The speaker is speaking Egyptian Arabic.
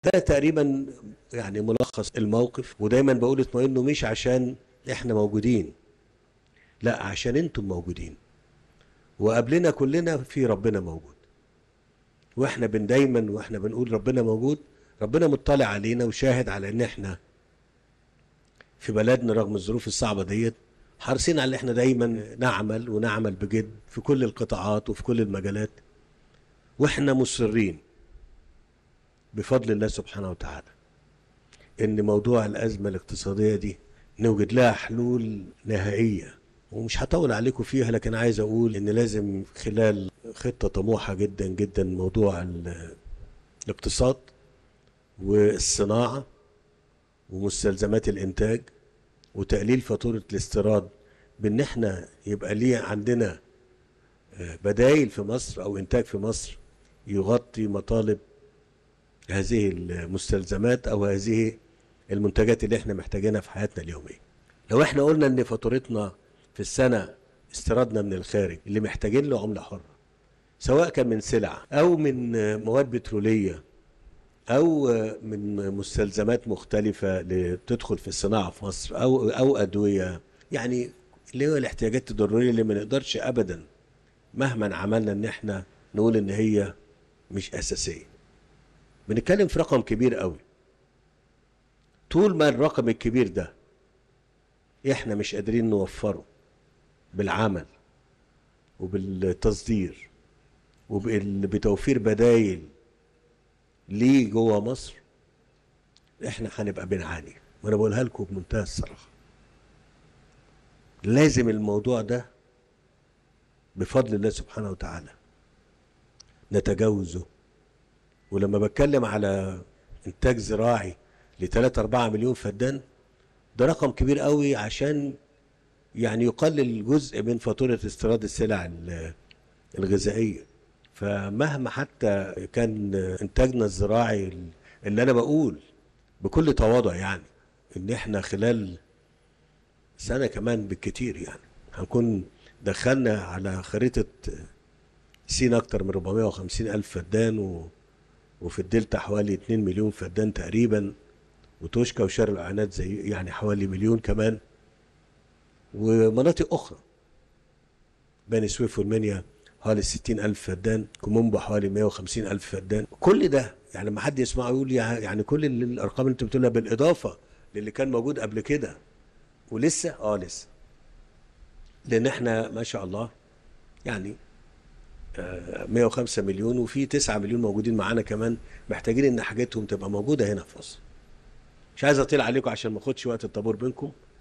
ده تقريبا يعني ملخص الموقف ودايما بقول اطمئنوا مش عشان احنا موجودين لا عشان انتم موجودين وقبلنا كلنا في ربنا موجود واحنا بن دايما واحنا بنقول ربنا موجود ربنا مطلع علينا وشاهد على ان احنا في بلدنا رغم الظروف الصعبة ديت حريصين على ان احنا دايما نعمل ونعمل بجد في كل القطاعات وفي كل المجالات واحنا مصرين بفضل الله سبحانه وتعالى ان موضوع الازمه الاقتصاديه دي نوجد لها حلول نهائيه ومش هطول عليكم فيها لكن عايز اقول ان لازم خلال خطه طموحه جدا جدا موضوع ال- الاقتصاد والصناعه ومستلزمات الانتاج وتقليل فاتوره الاستيراد بان احنا يبقى ليه عندنا آه، بدايل في مصر او انتاج في مصر يغطي مطالب هذه المستلزمات او هذه المنتجات اللي احنا محتاجينها في حياتنا اليوميه. لو احنا قلنا ان فاتورتنا في السنه استيرادنا من الخارج اللي محتاجين له عمله حره سواء كان من سلع او من مواد بتروليه او من مستلزمات مختلفه اللي بتدخل في الصناعه في مصر او او ادويه يعني اللي هو الاحتياجات الضروريه اللي ما نقدرش ابدا مهما عملنا ان احنا نقول ان هي مش اساسيه بنتكلم في رقم كبير قوي طول ما الرقم الكبير ده احنا مش قادرين نوفره بالعمل وبالتصدير وبتوفير بدايل ليه جوه مصر احنا هنبقى بنعاني وانا بقولها لكم بمنتهى الصراحه لازم الموضوع ده بفضل الله سبحانه وتعالى نتجاوزه ولما بتكلم على انتاج زراعي ل 3 4 مليون فدان ده رقم كبير قوي عشان يعني يقلل جزء من فاتوره استيراد السلع ال- الغذائيه فمهما حتى كان انتاجنا الزراعي اللي انا بقول بكل تواضع يعني ان احنا خلال سنه كمان بالكتير يعني هنكون دخلنا على خريطه سين اكتر من 450 الف فدان و وفي الدلتا حوالي 2 مليون فدان تقريبا وتوشكا وشرق العناد زي يعني حوالي مليون كمان ومناطق أخرى بني سويف والمنيا حوالي 60 ألف فدان كومومبو حوالي 150 ألف فدان كل ده يعني لما حد يسمعه يقول يع- يعني كل ال- الأرقام اللي أنت بتقولها بالإضافة للي كان موجود قبل كده ولسه اه لسه لأن احنا ما شاء الله يعني 105 مليون وفي 9 مليون موجودين معانا كمان محتاجين ان حاجاتهم تبقى موجوده هنا في مصر. مش عايز اطيل عليكم عشان ما اخدش وقت الطابور بينكم